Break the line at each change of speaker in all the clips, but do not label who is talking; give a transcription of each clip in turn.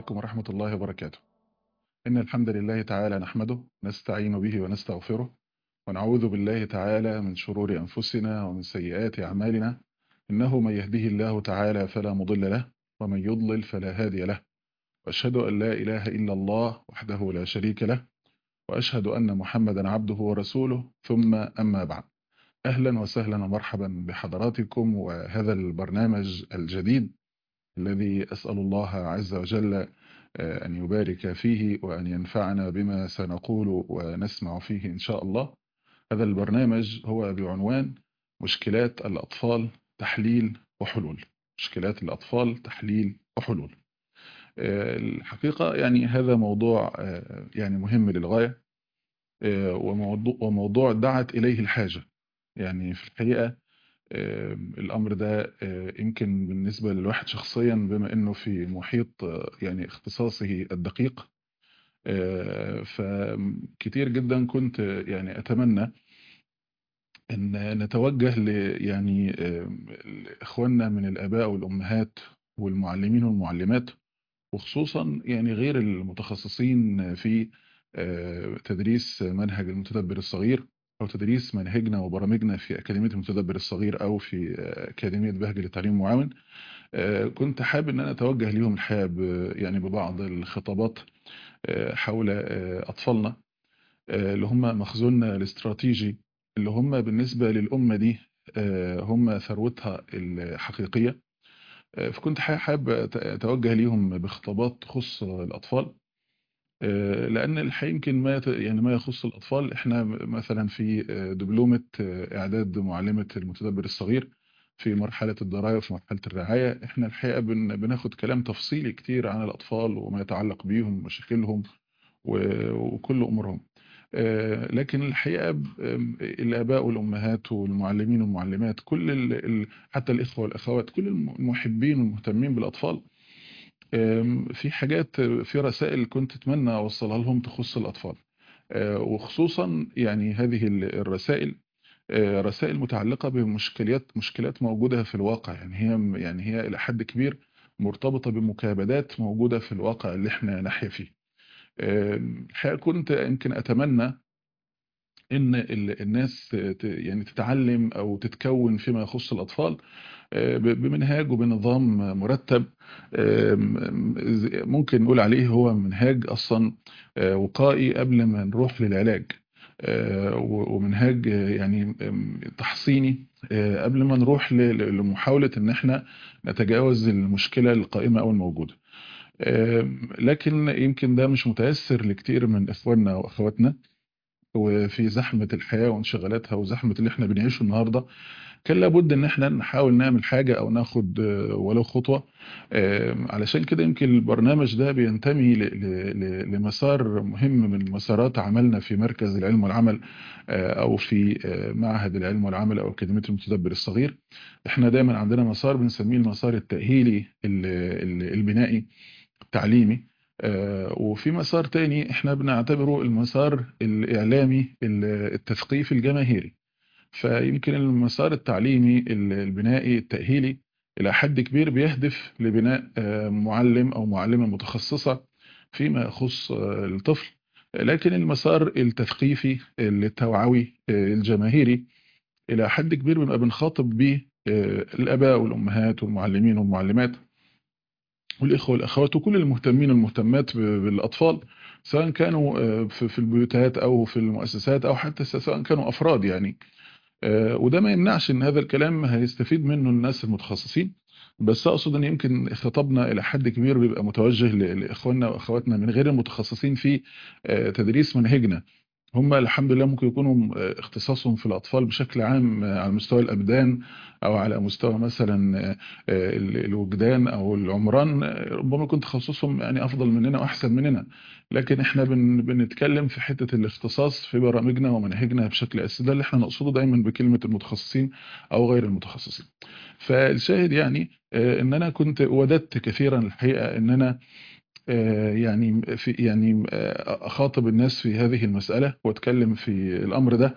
عليكم ورحمة الله وبركاته إن الحمد لله تعالى نحمده نستعين به ونستغفره ونعوذ بالله تعالى من شرور أنفسنا ومن سيئات أعمالنا إنه من يهده الله تعالى فلا مضل له ومن يضلل فلا هادي له وأشهد أن لا إله إلا الله وحده لا شريك له وأشهد أن محمدا عبده ورسوله ثم أما بعد أهلا وسهلا ومرحبا بحضراتكم وهذا البرنامج الجديد الذي أسأل الله عز وجل أن يبارك فيه وأن ينفعنا بما سنقول ونسمع فيه إن شاء الله هذا البرنامج هو بعنوان مشكلات الأطفال تحليل وحلول مشكلات الأطفال تحليل وحلول الحقيقة يعني هذا موضوع يعني مهم للغاية وموضوع, وموضوع دعت إليه الحاجة يعني في الحقيقة الأمر ده يمكن بالنسبة للواحد شخصيا بما أنه في محيط يعني اختصاصه الدقيق فكتير جدا كنت يعني أتمنى أن نتوجه ل يعني إخواننا من الآباء والأمهات والمعلمين والمعلمات وخصوصا يعني غير المتخصصين في تدريس منهج المتدبر الصغير أو تدريس منهجنا وبرامجنا في أكاديمية المتدبر الصغير أو في أكاديمية بهجة للتعليم المعاون كنت حابب أن أنا أتوجه ليهم الحقيقة يعني ببعض الخطابات حول أطفالنا اللي هم مخزوننا الاستراتيجي اللي هم بالنسبة للأمة دي هم ثروتها الحقيقية فكنت حابب أتوجه ليهم بخطابات تخص الأطفال لأن الحقيقة يمكن ما يعني ما يخص الأطفال إحنا مثلا في دبلومة إعداد معلمة المتدبر الصغير في مرحلة الدراية وفي مرحلة الرعاية إحنا الحقيقة بناخد كلام تفصيلي كتير عن الأطفال وما يتعلق بيهم ومشاكلهم وكل أمورهم لكن الحقيقة الآباء والأمهات والمعلمين والمعلمات كل حتى الإخوة والأخوات كل المحبين والمهتمين بالأطفال في حاجات في رسائل كنت اتمنى اوصلها لهم تخص الاطفال وخصوصا يعني هذه الرسائل رسائل متعلقة بمشكلات مشكلات موجودة في الواقع يعني هي يعني هي الى حد كبير مرتبطة بمكابدات موجودة في الواقع اللي احنا نحيا فيه الحقيقة كنت يمكن اتمنى ان الناس يعني تتعلم او تتكون فيما يخص الاطفال بمنهاج وبنظام مرتب ممكن نقول عليه هو منهاج اصلا وقائي قبل ما نروح للعلاج ومنهاج يعني تحصيني قبل ما نروح لمحاولة ان احنا نتجاوز المشكلة القائمة او الموجودة لكن يمكن ده مش متيسر لكتير من اخواننا واخواتنا وفي زحمة الحياة وانشغالاتها وزحمة اللي احنا بنعيشه النهاردة كان لابد ان احنا نحاول نعمل حاجة او ناخد ولو خطوة علشان كده يمكن البرنامج ده بينتمي لمسار مهم من مسارات عملنا في مركز العلم والعمل او في معهد العلم والعمل او اكاديمية المتدبر الصغير احنا دايما عندنا مسار بنسميه المسار التأهيلي البنائي التعليمي وفي مسار تاني احنا بنعتبره المسار الإعلامي التثقيفي الجماهيري فيمكن المسار التعليمي البنائي التأهيلي إلى حد كبير بيهدف لبناء معلم أو معلمة متخصصة فيما يخص الطفل لكن المسار التثقيفي التوعوي الجماهيري إلى حد كبير بنبقى بنخاطب به الآباء والأمهات والمعلمين والمعلمات والإخوة والأخوات وكل المهتمين والمهتمات بالأطفال سواء كانوا في البيوتات أو في المؤسسات أو حتى سواء كانوا أفراد يعني وده ما يمنعش ان هذا الكلام هيستفيد منه الناس المتخصصين بس اقصد ان يمكن خطابنا الى حد كبير بيبقى متوجه لاخواننا واخواتنا من غير المتخصصين في تدريس منهجنا هم الحمد لله ممكن يكونوا اختصاصهم في الأطفال بشكل عام على مستوى الأبدان أو على مستوى مثلا الوجدان أو العمران ربما يكون تخصصهم يعني أفضل مننا وأحسن مننا لكن احنا بن بنتكلم في حتة الاختصاص في برامجنا ومناهجنا بشكل أساسي ده اللي احنا نقصده دايما بكلمة المتخصصين أو غير المتخصصين فالشاهد يعني ان انا كنت وددت كثيرا الحقيقة ان انا يعني في يعني اخاطب الناس في هذه المسألة واتكلم في الامر ده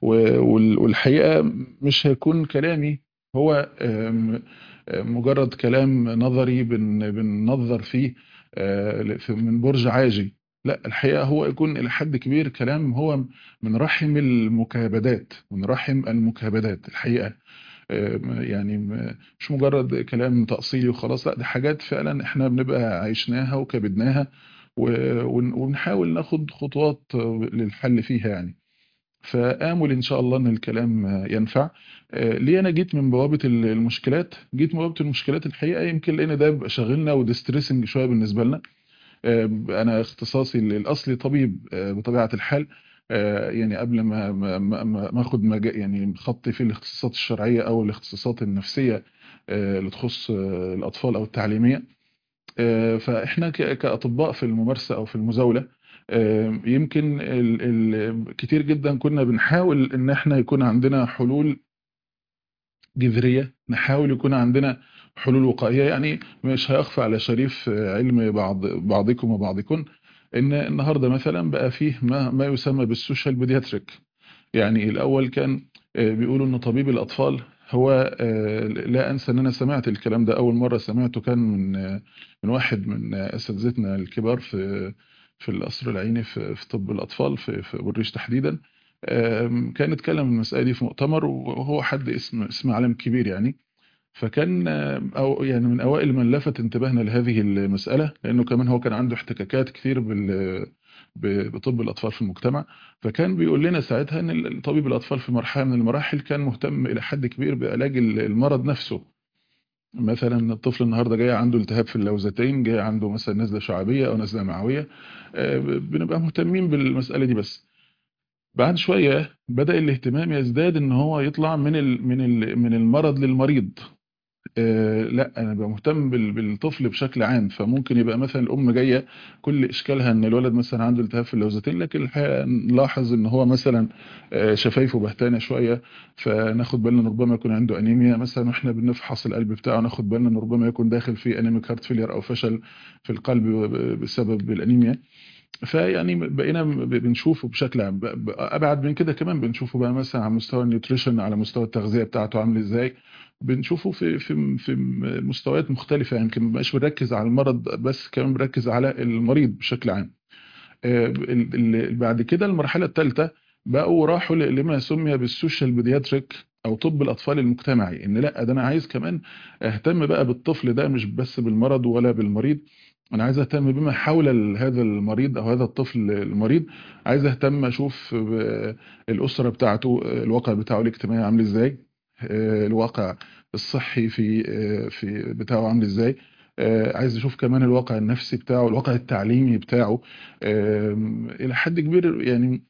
والحقيقة مش هيكون كلامي هو مجرد كلام نظري بننظر فيه آه، ل- في- من برج عاجي لا الحقيقة هو يكون إلى حد كبير كلام هو من رحم المكابدات من رحم المكابدات الحقيقة آه، يعني م- مش مجرد كلام تأصيلي وخلاص لا دي حاجات فعلا احنا بنبقى عشناها وكبدناها و- ون- وبنحاول ناخد خطوات آه، للحل فيها يعني فآمل إن شاء الله إن الكلام آه، ينفع آه، ليه أنا جيت من بوابة ال- المشكلات جيت من بوابة المشكلات الحقيقة يمكن لأن ده بيبقى شاغلنا وديستريسنج شوية بالنسبة لنا آه، أنا اختصاصي الأصلي طبيب آه، بطبيعة الحال آه، يعني قبل ما ما ما ما ما اخد مجا يعني خطي في الاختصاصات الشرعية أو الاختصاصات النفسية آه، اللي تخص آه، الأطفال أو التعليمية آه، فاحنا ك- كاطباء في الممارسه او في المزاوله آه، يمكن ال ال كتير جدا كنا بنحاول ان احنا يكون عندنا حلول جذريه نحاول يكون عندنا حلول وقائيه يعني مش هيخفى على شريف آه، علم بعض بعضكم وبعضكن ان النهارده مثلا بقى فيه ما, ما يسمى بالسوشيال بيدياتريك يعني الأول كان آه، بيقولوا إن طبيب الأطفال هو آه، لا أنسى إن أنا سمعت الكلام ده أول مرة سمعته كان من آه، من واحد من آه، أساتذتنا الكبار في في القصر العيني في في طب الأطفال في في بالريش تحديدا آم، كان اتكلم المسألة دي في مؤتمر وهو حد اسم اسم عالم كبير يعني فكان آه، أو يعني من أوائل من لفت انتباهنا لهذه المسألة لأنه كمان هو كان عنده احتكاكات كثير بال ب- بطب الأطفال في المجتمع فكان بيقول لنا ساعتها ان ال- طبيب الاطفال في مرحله من المراحل كان مهتم الى حد كبير بعلاج ال- المرض نفسه مثلا الطفل النهارده جاي عنده التهاب في اللوزتين جاي عنده مثلا نزله شعبيه او نزله معويه آه، ب- بنبقى مهتمين بالمساله دي بس بعد شويه بدأ الاهتمام يزداد ان هو يطلع من ال من ال من المرض للمريض آه، لا انا ببقى مهتم بال- بالطفل بشكل عام فممكن يبقى مثلا الام جايه كل اشكالها ان الولد مثلا عنده التهاب في اللوزتين لكن الحقيقه نلاحظ ان هو مثلا آه، شفايفه بهتانه شويه فناخد بالنا ان ربما يكون عنده انيميا مثلا واحنا بنفحص القلب بتاعه ناخد بالنا ان ربما يكون داخل في انيميك هارت فيلير او فشل في القلب ب- بسبب الانيميا فيعني بقينا ب- بنشوفه بشكل عام ب- ب- ابعد من كده كمان بنشوفه بقى مثلا على مستوى النيوتريشن على مستوى التغذيه بتاعته عامل ازاي بنشوفه في في في مستويات مختلفه يعني يمكن مبقاش بنركز على المرض بس كمان بنركز على المريض بشكل عام آه، ال- ال- بعد كده المرحله الثالثه بقوا راحوا ل- لما سمي بالسوشيال بيدياتريك او طب الاطفال المجتمعي ان لا ده انا عايز كمان اهتم بقى بالطفل ده مش بس بالمرض ولا بالمريض انا عايز اهتم بما حول ال- هذا المريض او هذا الطفل المريض عايز اهتم اشوف ب- الاسره بتاعته الواقع بتاعه الاجتماعي عامل ازاي آه، الواقع الصحي في آه، في بتاعه عامل ازاي آه، عايز اشوف كمان الواقع النفسي بتاعه الواقع التعليمي بتاعه آم، الى حد كبير يعني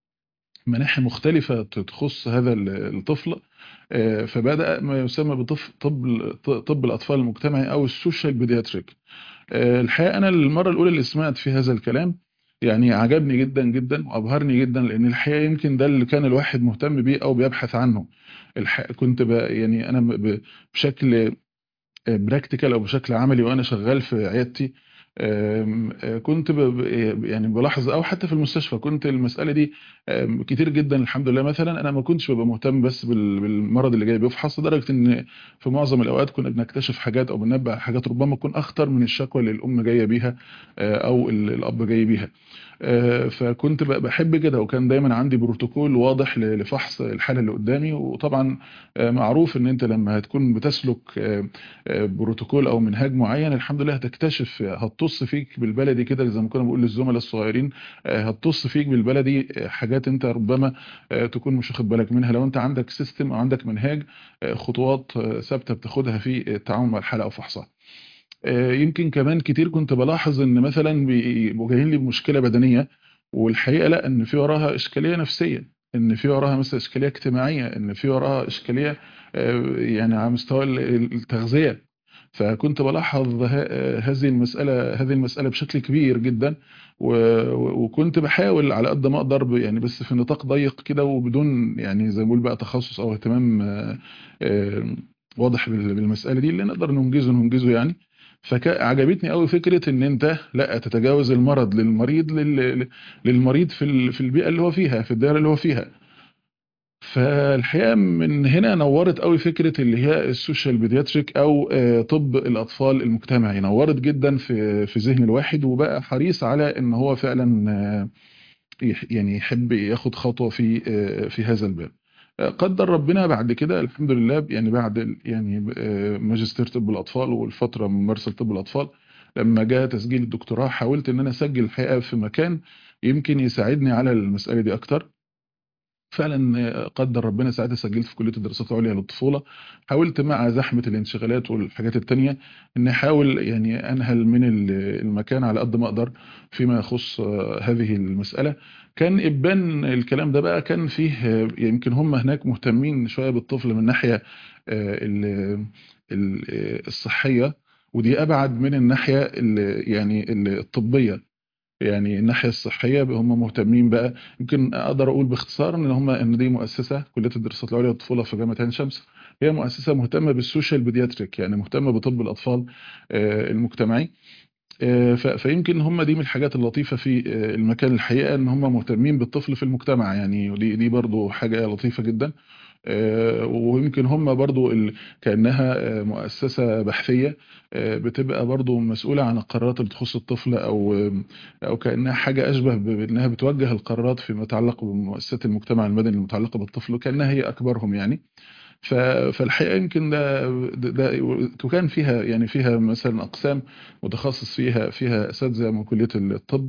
مناحي مختلفة تخص هذا ال- الطفل آه، فبدأ ما يسمى بطب طب طب الأطفال المجتمعي أو السوشيال بيدياتريك آه، الحقيقة أنا المرة الأولى اللي سمعت في هذا الكلام يعني عجبني جدا جدا وأبهرني جدا لأن الحقيقة يمكن ده اللي كان الواحد مهتم بيه أو بيبحث عنه الحقيقة كنت ب يعني أنا ب- بشكل براكتيكال او بشكل عملي وانا شغال في عيادتي آم، آه، كنت ب- ب- يعني بلاحظ او حتى في المستشفى كنت المساله دي آم، كتير جدا الحمد لله مثلا انا ما كنتش ببقى مهتم بس بال- بالمرض اللي جاي بيفحص لدرجه ان في معظم الاوقات كنا بنكتشف حاجات او بننبه على حاجات ربما تكون اخطر من الشكوى اللي الام جايه بيها آه، او ال- الاب جاي بيها آه، فكنت ب- بحب كده وكان دايما عندي بروتوكول واضح ل- لفحص الحاله اللي قدامي وطبعا آه، معروف ان انت لما هتكون بتسلك آه، آه، بروتوكول او منهاج معين الحمد لله هتكتشف هتطص فيك بالبلدي كده زي ما كنا بنقول للزملاء الصغيرين آه، هتطص فيك بالبلدي آه، حاجات انت ربما آه، تكون مش واخد بالك منها لو انت عندك سيستم او عندك منهاج آه، خطوات آه، ثابته بتاخدها في التعامل مع الحاله او فحصها آه، يمكن كمان كتير كنت بلاحظ ان مثلا بيبقوا جايين لي بمشكله بدنيه والحقيقه لا ان في وراها اشكاليه نفسيه ان في وراها مثلا اشكاليه اجتماعيه ان في وراها اشكاليه آه، يعني على مستوى ال- التغذيه فكنت بلاحظ ه- هذه المساله هذه المساله بشكل كبير جدا و- و- وكنت بحاول على قد ما اقدر ب- يعني بس في نطاق ضيق كده وبدون يعني زي ما بقول بقى تخصص او اهتمام آه، آه، واضح بال- بالمساله دي اللي نقدر ننجزه ننجزه يعني فعجبتني قوي فكره ان انت لا تتجاوز المرض للمريض لل- للمريض في ال- في البيئه اللي هو فيها في الدائره اللي هو فيها فالحقيقة من هنا نورت قوي فكرة اللي هي السوشيال بيدياتريك أو آه، طب الأطفال المجتمعي نورت جدا في في ذهن الواحد وبقى حريص على إن هو فعلا آه، يح- يعني يحب ياخد خطوة في آه، في هذا الباب آه، قدر ربنا بعد كده الحمد لله يعني بعد ال- يعني آه، ماجستير طب الأطفال والفترة من ممارسة طب الأطفال لما جاء تسجيل الدكتوراه حاولت إن أنا أسجل الحقيقة في مكان يمكن يساعدني على المسألة دي أكتر فعلا قدر ربنا ساعتها سجلت في كلية الدراسات العليا للطفولة حاولت مع زحمة الانشغالات والحاجات التانية ان احاول يعني انهل من ال- المكان على قد ما اقدر فيما يخص آه، هذه المسألة كان ابان الكلام ده بقى كان فيه آه، يمكن هم هناك مهتمين شوية بالطفل من الناحية آه، ال- ال- آه، الصحية ودي ابعد من الناحية ال- يعني الطبية يعني الناحية الصحية هم مهتمين بقى يمكن اقدر اقول باختصار ان هم ان دي مؤسسة كلية الدراسات العليا للطفولة في جامعة عين شمس هي مؤسسة مهتمة بالسوشيال بيدياتريك يعني مهتمة بطب الاطفال آه، المجتمعي آه، ف- فيمكن هم دي من الحاجات اللطيفة في آه، المكان الحقيقة ان هم مهتمين بالطفل في المجتمع يعني ودي دي برضو حاجة لطيفة جدا آه، ويمكن هم برضو ال... كأنها آه، مؤسسة بحثية آه، بتبقى برضو مسؤولة عن القرارات اللي تخص الطفل أو أو كأنها حاجة أشبه ب- بأنها بتوجه القرارات فيما يتعلق بمؤسسات المجتمع المدني المتعلقة بالطفل وكأنها هي أكبرهم يعني ف- فالحقيقة يمكن ده, ده, ده وكان فيها يعني فيها مثلا أقسام متخصص فيها فيها أساتذة من كلية الطب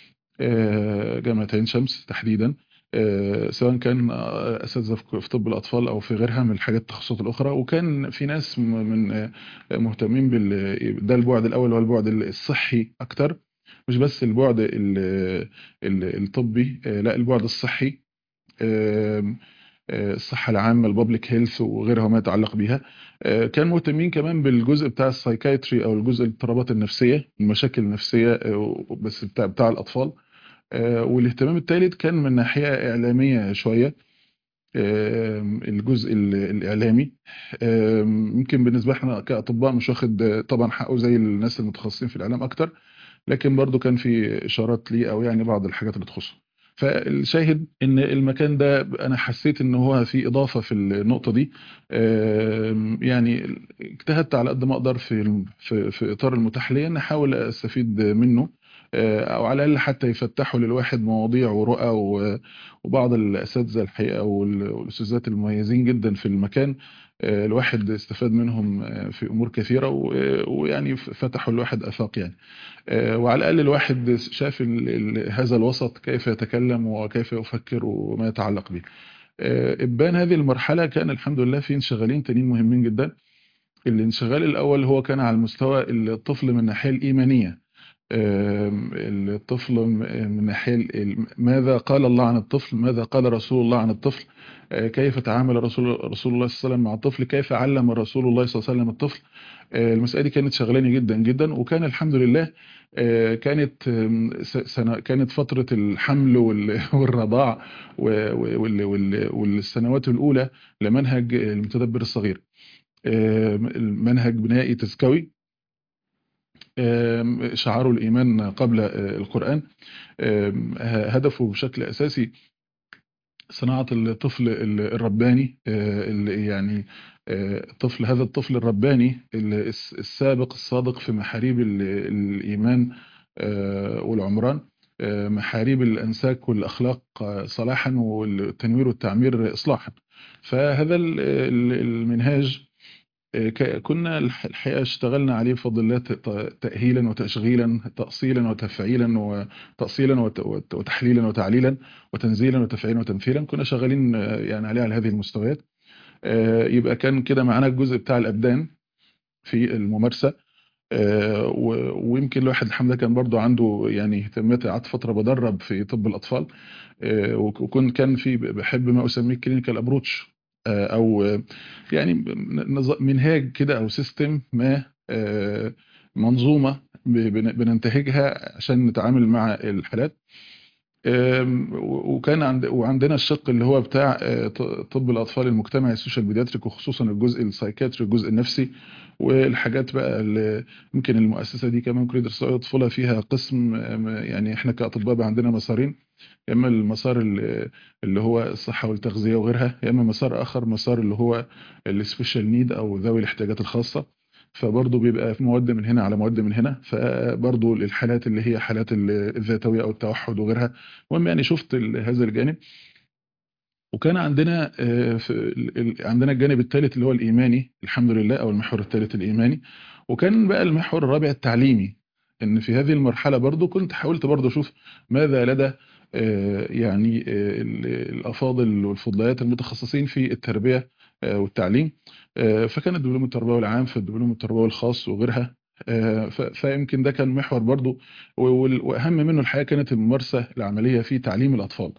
آه، جامعة عين شمس تحديدا آه، سواء كان آه، أساتذة في في طب الأطفال أو في غيرها من الحاجات التخصصات الأخرى وكان في ناس م- من آه، مهتمين بال ده البعد الأول والبعد الصحي أكتر مش بس البعد ال- ال- الطبي آه، لا البعد الصحي آم، آه، الصحة العامة البابليك هيلث وغيرها ما يتعلق بيها آه، كان مهتمين كمان بالجزء بتاع السايكايتري او الجزء الاضطرابات النفسية المشاكل النفسية آه، بس بتاع بتاع الأطفال آه، والاهتمام الثالث كان من ناحية إعلامية شوية آم، الجزء ال- الإعلامي آم، يمكن بالنسبة لنا كأطباء مش واخد آه، طبعا حقه زي الناس المتخصصين في الإعلام أكتر لكن برضو كان في إشارات ليه أو يعني بعض الحاجات اللي تخصه فالشاهد ان المكان ده انا حسيت ان هو في اضافه في النقطه دي آم، يعني اجتهدت على قد ما اقدر في الم- في في اطار المتاح لي ان احاول استفيد منه آه، او على الاقل حتى يفتحوا للواحد مواضيع ورؤى و- وبعض الاساتذه الحقيقه وال- والاستاذات المميزين جدا في المكان آه، الواحد استفاد منهم آه، في امور كثيره و- ويعني فتحوا الواحد افاق يعني آه، وعلى الأقل الواحد شاف ال- ال- هذا الوسط كيف يتكلم وكيف يفكر وما يتعلق به آه، إبان هذه المرحلة كان الحمد لله في انشغالين تانيين مهمين جدا الانشغال الأول هو كان على المستوى الطفل من الناحية الإيمانية آم، الطفل م- من الناحية ال- ماذا قال الله عن الطفل ماذا قال رسول الله عن الطفل آه، كيف تعامل رسول رسول الله صلى الله عليه وسلم مع الطفل كيف علم رسول الله صلى الله عليه وسلم الطفل آه، المسألة دي كانت شغلاني جدا جدا وكان الحمد لله آه، كانت آم، س- سنة كانت فترة الحمل وال- والرضاع و- و- وال- وال- والسنوات الأولى لمنهج المتدبر الصغير آم، المنهج بنائي تزكوي آم، شعار الإيمان قبل آه، القرآن آم، ه- هدفه بشكل أساسي صناعة الطفل ال- الرباني آه، اللي يعني آه، الطفل هذا الطفل الرباني ال- الس- السابق الصادق في محاريب ال- الإيمان آه، والعمران آه، محاريب الأنساك والأخلاق آه، صلاحا والتنوير والتعمير إصلاحا فهذا ال- ال- المنهاج ك- كنا الح- الحقيقة اشتغلنا عليه بفضل الله ت- ت- تأهيلا وتشغيلا تأصيلا وتفعيلا وتأصيلا وت- وت- وتحليلا وتعليلا وتنزيلا وتفعيلا وتمثيلا كنا شغالين آه، يعني عليه على هذه المستويات آه، يبقى كان كده معانا الجزء بتاع الأبدان في الممارسة آه، و- ويمكن الواحد الحمد لله كان برضو عنده يعني اهتمامات قعدت فترة بدرب في طب الأطفال آه، وك- وكنت كان في بحب ما أسميه كلينيكال أبروتش أو آه، يعني نظ- منهاج كده أو سيستم ما آه، منظومة ب- بن- بننتهجها عشان نتعامل مع الحالات آم، و- وكان عند وعندنا الشق اللي هو بتاع آه، ط- طب الاطفال المجتمعي السوشيال بيدياتريك وخصوصا الجزء السايكاتري الجزء النفسي والحاجات بقى اللي يمكن المؤسسه دي كمان كليه دراسات الطفوله فيها قسم آم، يعني احنا كاطباء بقى عندنا مسارين يا اما المسار ال- اللي هو الصحه والتغذيه وغيرها يا اما مسار اخر مسار اللي هو السبيشال نيد او ذوي الاحتياجات الخاصه فبرضه بيبقى في مواد من هنا على مواد من هنا فبرضه الحالات اللي هي حالات ال- الذاتويه او التوحد وغيرها المهم يعني شفت ال- هذا الجانب وكان عندنا آه، في ال- ال- عندنا الجانب الثالث اللي هو الإيماني الحمد لله أو المحور الثالث الإيماني وكان بقى المحور الرابع التعليمي إن في هذه المرحلة برضو كنت حاولت برضو أشوف ماذا لدى آه، يعني آه، ال- الأفاضل والفضليات المتخصصين في التربية آه، والتعليم آه، فكان الدبلوم التربوي العام في الدبلوم التربوي الخاص وغيرها آه، ف- فيمكن ده كان محور برضو وال- وأهم منه الحقيقة كانت الممارسة العملية في تعليم الأطفال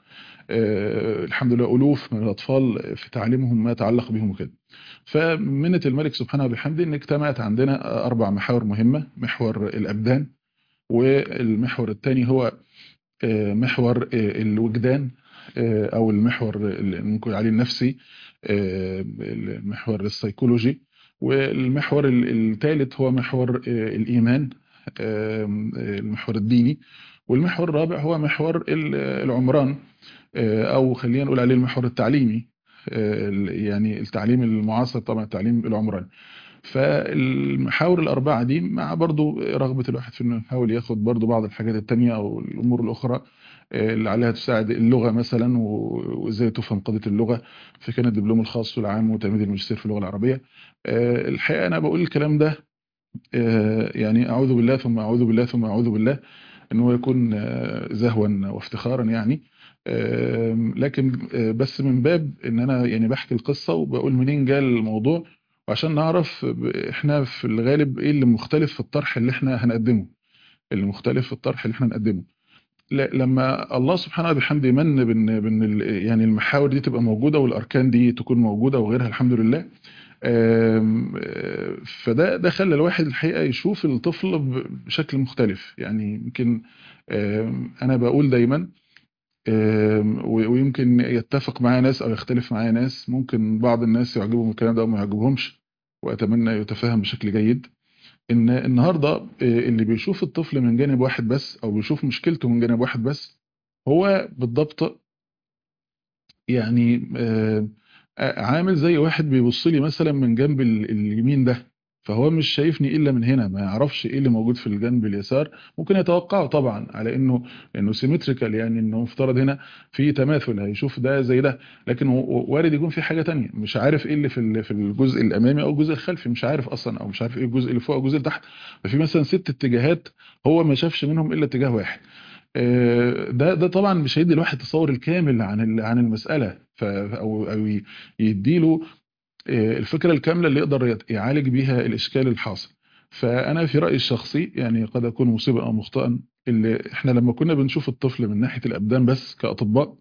آه، الحمد لله ألوف من الأطفال في تعليمهم ما يتعلق بهم وكده فمنة الملك سبحانه وبحمده إن اجتمعت عندنا أربع محاور مهمة محور الأبدان والمحور الثاني هو آه، محور آه، الوجدان آه، أو المحور اللي ممكن عليه النفسي آه، المحور السيكولوجي والمحور الثالث هو محور آه، الإيمان آه، المحور الديني والمحور الرابع هو محور ال- العمران آه، او خلينا نقول عليه المحور التعليمي آه، يعني التعليم المعاصر طبعا التعليم العمراني فالمحاور الأربعة دي مع برضو رغبة الواحد في انه يحاول ياخد برضو بعض الحاجات التانية أو الأمور الأخرى آه، اللي عليها تساعد اللغة مثلا و- وإزاي تفهم قضية اللغة فكان الدبلوم الخاص والعام وتلميذ الماجستير في اللغة العربية آه، الحقيقة أنا بقول الكلام ده آه، يعني أعوذ بالله ثم أعوذ بالله ثم أعوذ بالله ان هو يكون آه، زهوا وافتخارا يعني آم، لكن آه، بس من باب ان انا يعني بحكي القصة وبقول منين جاء الموضوع وعشان نعرف ب- احنا في الغالب ايه اللي مختلف في الطرح اللي احنا هنقدمه اللي مختلف في الطرح اللي احنا هنقدمه لا- لما الله سبحانه وبحمده من بان بان ال- يعني المحاور دي تبقى موجوده والاركان دي تكون موجوده وغيرها الحمد لله آم، آه، فده ده خلى الواحد الحقيقه يشوف الطفل ب- بشكل مختلف يعني يمكن آم، انا بقول دايما آم، و- ويمكن يتفق معايا ناس او يختلف معايا ناس ممكن بعض الناس يعجبهم الكلام ده او ما يعجبهمش واتمنى يتفهم بشكل جيد ان النهارده آه، اللي بيشوف الطفل من جانب واحد بس او بيشوف مشكلته من جانب واحد بس هو بالضبط يعني آه، آه، عامل زي واحد بيبص لي مثلا من جنب ال- اليمين ده فهو مش شايفني الا من هنا ما يعرفش ايه اللي موجود في الجنب اليسار ممكن يتوقعه طبعا على انه انه سيمتريكال يعني انه مفترض هنا في تماثل هيشوف ده زي ده لكن هو- هو وارد يكون في حاجه تانية مش عارف ايه اللي في ال- في الجزء الامامي او الجزء الخلفي مش عارف اصلا او مش عارف ايه الجزء اللي فوق او الجزء اللي تحت ففي مثلا ست اتجاهات هو ما شافش منهم الا اتجاه واحد آه، ده ده طبعا مش هيدي الواحد تصور الكامل عن ال- عن المساله ف او او ي- يديله آه، الفكره الكامله اللي يقدر يت- يعالج بيها الاشكال الحاصل فانا في رايي الشخصي يعني قد اكون مصيبا او مخطئا اللي احنا لما كنا بنشوف الطفل من ناحيه الابدان بس كاطباء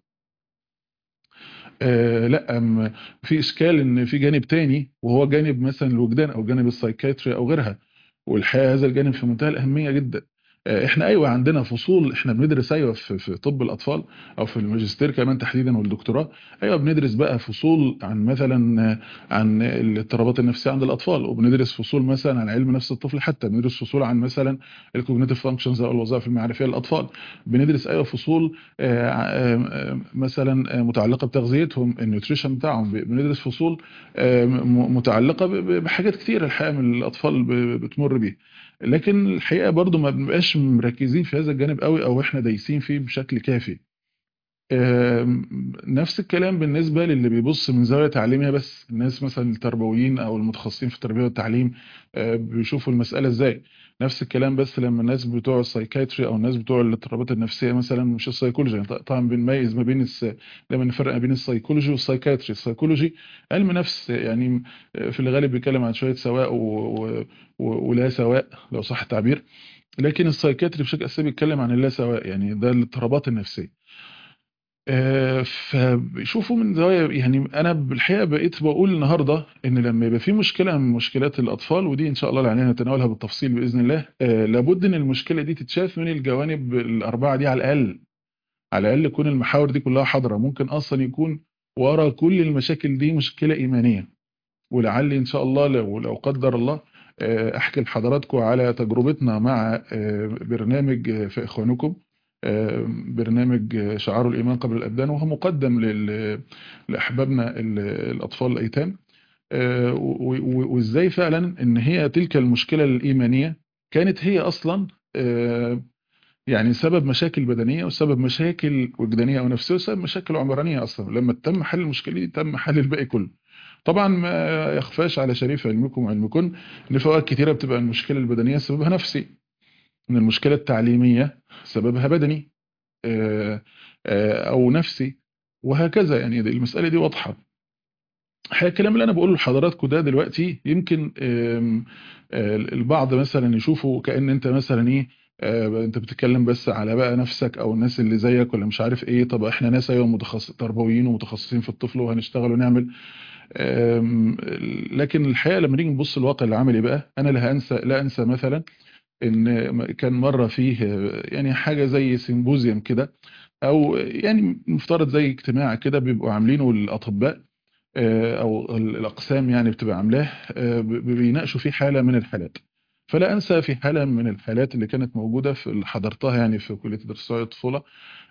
آه لا أم في اشكال ان في جانب تاني وهو جانب مثلا الوجدان او جانب السايكاتري او غيرها والحقيقه هذا الجانب في منتهى الاهميه جدا آه احنا ايوه عندنا فصول احنا بندرس ايوه في, في طب الاطفال او في الماجستير كمان تحديدا والدكتوراه ايوه بندرس بقى فصول عن مثلا آه، عن الاضطرابات النفسيه عند الاطفال وبندرس فصول مثلا عن علم نفس الطفل حتى بندرس فصول عن مثلا الكوجنيتيف فانكشنز او الوظائف المعرفيه للاطفال بندرس ايوه فصول آه، آه، آه، مثلا آه، متعلقه بتغذيتهم النيوتريشن بتاعهم بندرس فصول آه، م- متعلقه ب- ب- بحاجات كتير الحقيقه من الاطفال ب- بتمر بيها لكن الحقيقه برضو ما بنبقاش مركزين في هذا الجانب قوي او احنا دايسين فيه بشكل كافي آم، نفس الكلام بالنسبة للي بيبص من زاوية تعليمية بس الناس مثلا التربويين أو المتخصصين في التربية والتعليم آه، بيشوفوا المسألة إزاي نفس الكلام بس لما الناس بتوع السايكايتري أو الناس بتوع الاضطرابات النفسية مثلا مش السيكولوجي يعني طبعا بنميز ما بين الس... دايما نفرق ما بين السيكولوجي والسايكايتري السيكولوجي علم نفس يعني آه، في الغالب بيتكلم عن شوية سواء و... و... و... ولا سواء لو صح التعبير لكن السايكايتري بشكل أساسي بيتكلم عن اللا سواء يعني ده الاضطرابات النفسية آه، فبيشوفوا من زوايا يعني انا بالحقيقه بقيت بقول النهارده ان لما يبقى في مشكله من مشكلات الاطفال ودي ان شاء الله اللي علينا نتناولها بالتفصيل باذن الله آه، لابد ان المشكله دي تتشاف من الجوانب الاربعه دي على الاقل على الاقل يكون المحاور دي كلها حاضره ممكن اصلا يكون ورا كل المشاكل دي مشكله ايمانيه ولعلي ان شاء الله لو لو قدر الله آه، احكي لحضراتكم على تجربتنا مع آه، برنامج آه، في اخوانكم برنامج شعار الإيمان قبل الأبدان وهو مقدم لأحبابنا الأطفال الأيتام وإزاي فعلا إن هي تلك المشكلة الإيمانية كانت هي أصلا يعني سبب مشاكل بدنية وسبب مشاكل وجدانية ونفسية وسبب مشاكل عمرانية أصلا لما تم حل المشكلة دي تم حل الباقي كله طبعا ما يخفاش على شريف علمكم وعلمكم ان في اوقات كتيره بتبقى المشكله البدنيه سببها نفسي ان المشكله التعليميه سببها بدني او نفسي وهكذا يعني دي المساله دي واضحه الحقيقه الكلام اللي انا بقوله لحضراتكم ده دلوقتي يمكن البعض مثلا يشوفه كان انت مثلا ايه انت بتتكلم بس على بقى نفسك او الناس اللي زيك ولا مش عارف ايه طب احنا ناس ايوه متخصص تربويين ومتخصصين في الطفل وهنشتغل ونعمل لكن الحقيقه لما نيجي نبص الواقع العملي بقى انا لا هنسى لا انسى مثلا ان كان مره فيه يعني حاجه زي سيمبوزيوم كده او يعني مفترض زي اجتماع كده بيبقوا عاملينه الاطباء او الاقسام يعني بتبقى عاملاه بيناقشوا فيه حاله من الحالات فلا انسى في حاله من الحالات اللي كانت موجوده في اللي حضرتها يعني في كليه دراسات الطفوله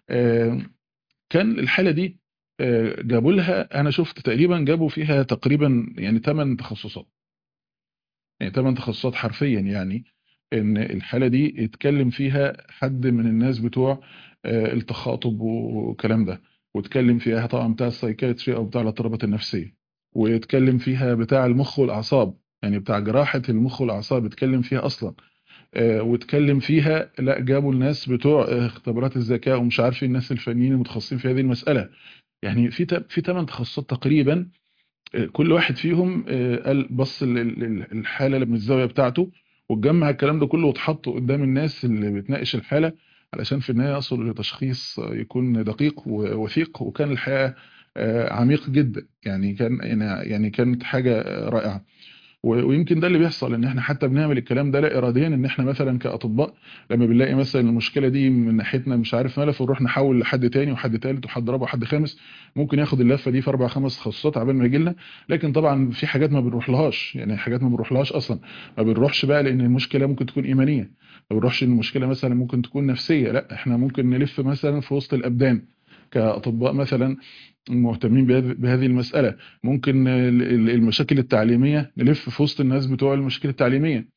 كان الحاله دي جابوا لها انا شفت تقريبا جابوا فيها تقريبا يعني 8 تخصصات يعني 8 تخصصات حرفيا يعني ان الحاله دي يتكلم فيها حد من الناس بتوع التخاطب والكلام ده واتكلم فيها طبعا بتاع السايكاتري او بتاع الاضطرابات النفسيه ويتكلم فيها بتاع المخ والاعصاب يعني بتاع جراحه المخ والاعصاب اتكلم فيها اصلا واتكلم فيها لا جابوا الناس بتوع اختبارات الذكاء ومش عارف الناس الفنيين المتخصصين في هذه المساله يعني في في 8 تخصصات تقريبا كل واحد فيهم قال بص الحاله من الزاويه بتاعته وتجمع الكلام ده كله وتحطه قدام الناس اللي بتناقش الحاله علشان في النهايه يصل لتشخيص يكون دقيق ووثيق وكان الحقيقه عميق جدا يعني كان يعني كانت حاجه رائعه ويمكن ده اللي بيحصل ان احنا حتى بنعمل الكلام ده لا اراديا ان احنا مثلا كاطباء لما بنلاقي مثلا المشكله دي من ناحيتنا مش عارف ملف ونروح نحول لحد تاني وحد ثالث وحد رابع وحد خامس ممكن ياخد اللفه دي في اربع خمس تخصصات عبال ما يجي لنا لكن طبعا في حاجات ما بنروح لهاش يعني حاجات ما بنروح لهاش اصلا ما بنروحش بقى لان المشكله ممكن تكون ايمانيه ما بنروحش ان المشكله مثلا ممكن تكون نفسيه لا احنا ممكن نلف مثلا في وسط الابدان كاطباء مثلا مهتمين بهذه المسألة ممكن المشاكل التعليمية نلف في وسط الناس بتوع المشاكل التعليمية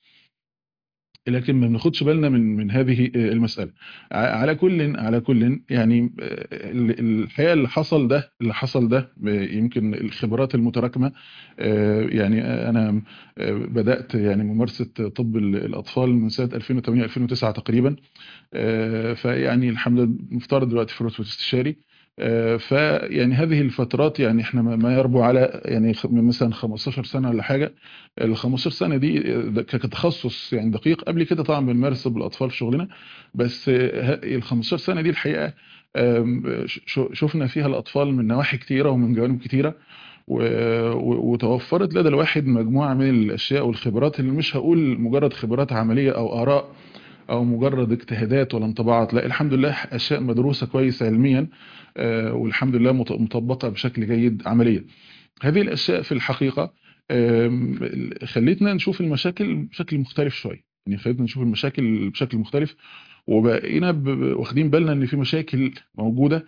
لكن ما بناخدش بالنا من من هذه المسألة على كل على كل يعني الحقيقة اللي حصل ده اللي حصل ده يمكن الخبرات المتراكمة يعني أنا بدأت يعني ممارسة طب الأطفال من سنة 2008 2009 تقريبا فيعني الحمد لله مفترض دلوقتي في رتبة استشاري فيعني هذه الفترات يعني احنا ما يربو على يعني مثلا 15 سنه ولا حاجه ال 15 سنه دي كتخصص يعني دقيق قبل كده طبعا بنمارس بالاطفال في شغلنا بس ال 15 سنه دي الحقيقه شفنا فيها الاطفال من نواحي كتيره ومن جوانب كتيره وتوفرت لدى الواحد مجموعه من الاشياء والخبرات اللي مش هقول مجرد خبرات عمليه او اراء او مجرد اجتهادات ولا انطباعات لا الحمد لله اشياء مدروسه كويس علميا والحمد لله مطبقه بشكل جيد عمليا هذه الاشياء في الحقيقه خلتنا نشوف المشاكل بشكل مختلف شويه يعني خلتنا نشوف المشاكل بشكل مختلف وبقينا واخدين بالنا ان في مشاكل موجوده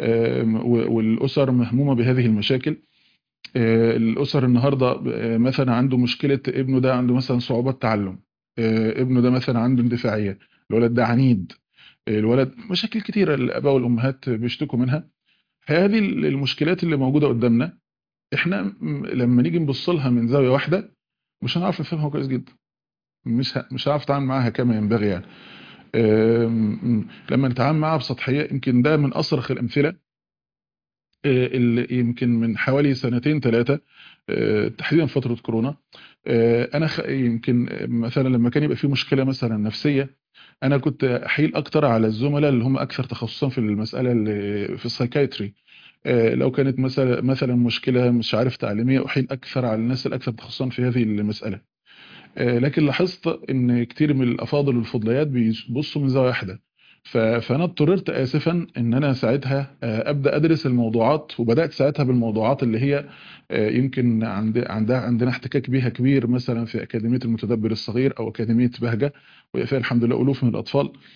والاسر مهمومه بهذه المشاكل الاسر النهارده مثلا عنده مشكله ابنه ده عنده مثلا صعوبات تعلم ابنه ده مثلا عنده اندفاعيه الولد ده عنيد الولد مشاكل كتيره الاباء والامهات بيشتكوا منها هذه المشكلات اللي موجوده قدامنا احنا لما نيجي نبص لها من زاويه واحده مش هنعرف نفهمها كويس جدا مش مش هنعرف نتعامل معاها كما ينبغي يعني لما نتعامل معاها بسطحيه يمكن ده من اصرخ الامثله اللي يمكن من حوالي سنتين ثلاثه تحديدا فتره كورونا انا يمكن مثلا لما كان يبقى في مشكله مثلا نفسيه انا كنت احيل اكتر على الزملاء اللي هم اكثر تخصصا في المساله اللي في السايكايتري لو كانت مثلا مثلا مشكله مش عارف تعليميه احيل اكثر على الناس الاكثر تخصصا في هذه المساله لكن لاحظت ان كتير من الافاضل والفضليات بيبصوا من زاويه واحده فانا اضطررت اسفا ان انا ساعتها ابدا ادرس الموضوعات وبدات ساعتها بالموضوعات اللي هي يمكن عند عندها عندنا احتكاك بيها كبير مثلا في اكاديميه المتدبر الصغير او اكاديميه بهجه وفيها الحمد لله الوف من الاطفال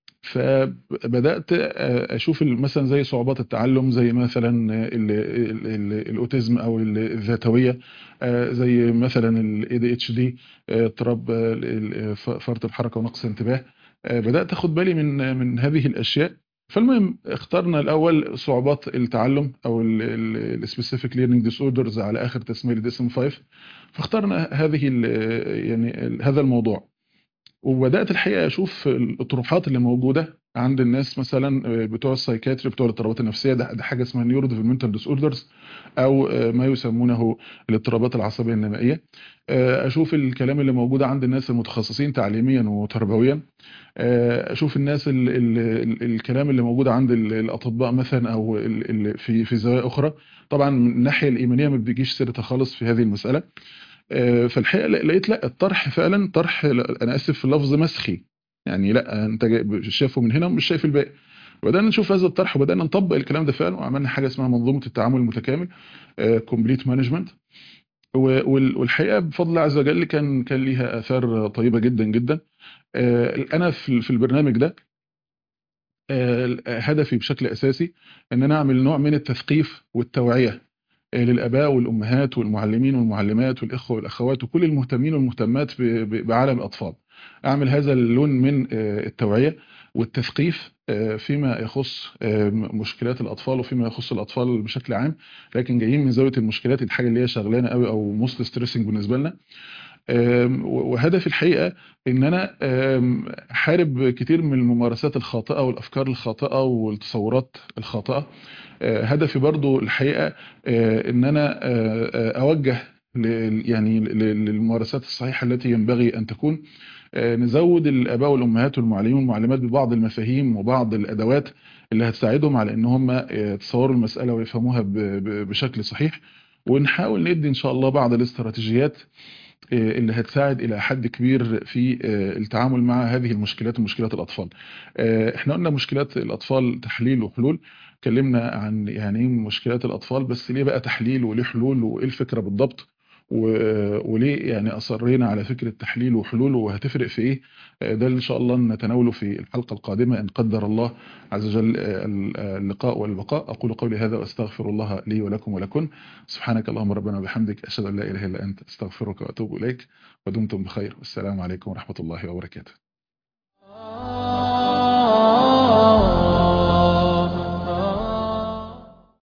فبدات اشوف مثلا زي صعوبات التعلم زي مثلا ال ال ال الاوتيزم او الذاتويه زي مثلا الاي دي اتش دي اضطراب فرط الحركه ونقص الانتباه بدات اخد بالي من من هذه الاشياء فالمهم اخترنا الاول صعوبات التعلم او السبيسيفيك ليرنينج ديس اوردرز على اخر تسميه دي اس ام 5 فاخترنا هذه يعني هذا الموضوع وبدات الحقيقه اشوف الاطروحات اللي موجوده عند الناس مثلا بتوع السايكاتري بتوع الاضطرابات النفسيه ده, ده حاجه اسمها نيورو ديفلوبمنتال ديس اوردرز او ما يسمونه الاضطرابات العصبيه النمائيه اشوف الكلام اللي موجود عند الناس المتخصصين تعليميا وتربويا اشوف الناس ال ال الكلام اللي موجود عند الاطباء مثلا او ال في في زوايا اخرى طبعا من الناحيه الايمانيه ما بتجيش سيرتها خالص في هذه المساله فالحقيقه لقيت لا الطرح فعلا طرح انا اسف في اللفظ مسخي يعني لا انت شايفه من هنا ومش شايف الباقي وبدانا نشوف هذا الطرح وبدانا نطبق الكلام ده فعلا وعملنا حاجه اسمها منظومه التعامل المتكامل كومبليت مانجمنت والحقيقه بفضل الله عز وجل كان كان ليها اثار طيبه جدا جدا انا في البرنامج ده هدفي بشكل اساسي ان انا اعمل نوع من التثقيف والتوعيه للاباء والامهات والمعلمين والمعلمات والاخوه والاخوات وكل المهتمين والمهتمات بعالم الاطفال اعمل هذا اللون من التوعيه والتثقيف فيما يخص مشكلات الاطفال وفيما يخص الاطفال بشكل عام لكن جايين من زاويه المشكلات الحاجه اللي هي شغلانه قوي او موست ستريسنج بالنسبه لنا وهدفي الحقيقه ان انا احارب كتير من الممارسات الخاطئه والافكار الخاطئه والتصورات الخاطئه هدفي برضو الحقيقه ان انا اوجه يعني للممارسات الصحيحه التي ينبغي ان تكون نزود الاباء والامهات والمعلمين والمعلمات ببعض المفاهيم وبعض الادوات اللي هتساعدهم على ان هم يتصوروا المساله ويفهموها بشكل صحيح ونحاول ندي ان شاء الله بعض الاستراتيجيات اللي هتساعد الى حد كبير في التعامل مع هذه المشكلات ومشكلات الاطفال احنا قلنا مشكلات الاطفال تحليل وحلول اتكلمنا عن يعني ايه مشكلات الاطفال بس ليه بقى تحليل وليه حلول وايه الفكره بالضبط وليه يعني اصرينا على فكره تحليل وحلول وهتفرق في ايه ده ان شاء الله نتناوله في الحلقه القادمه ان قدر الله عز وجل اللقاء والبقاء اقول قولي هذا واستغفر الله لي ولكم ولكن سبحانك اللهم ربنا وبحمدك اشهد ان لا اله الا انت استغفرك واتوب اليك ودمتم بخير والسلام عليكم ورحمه الله وبركاته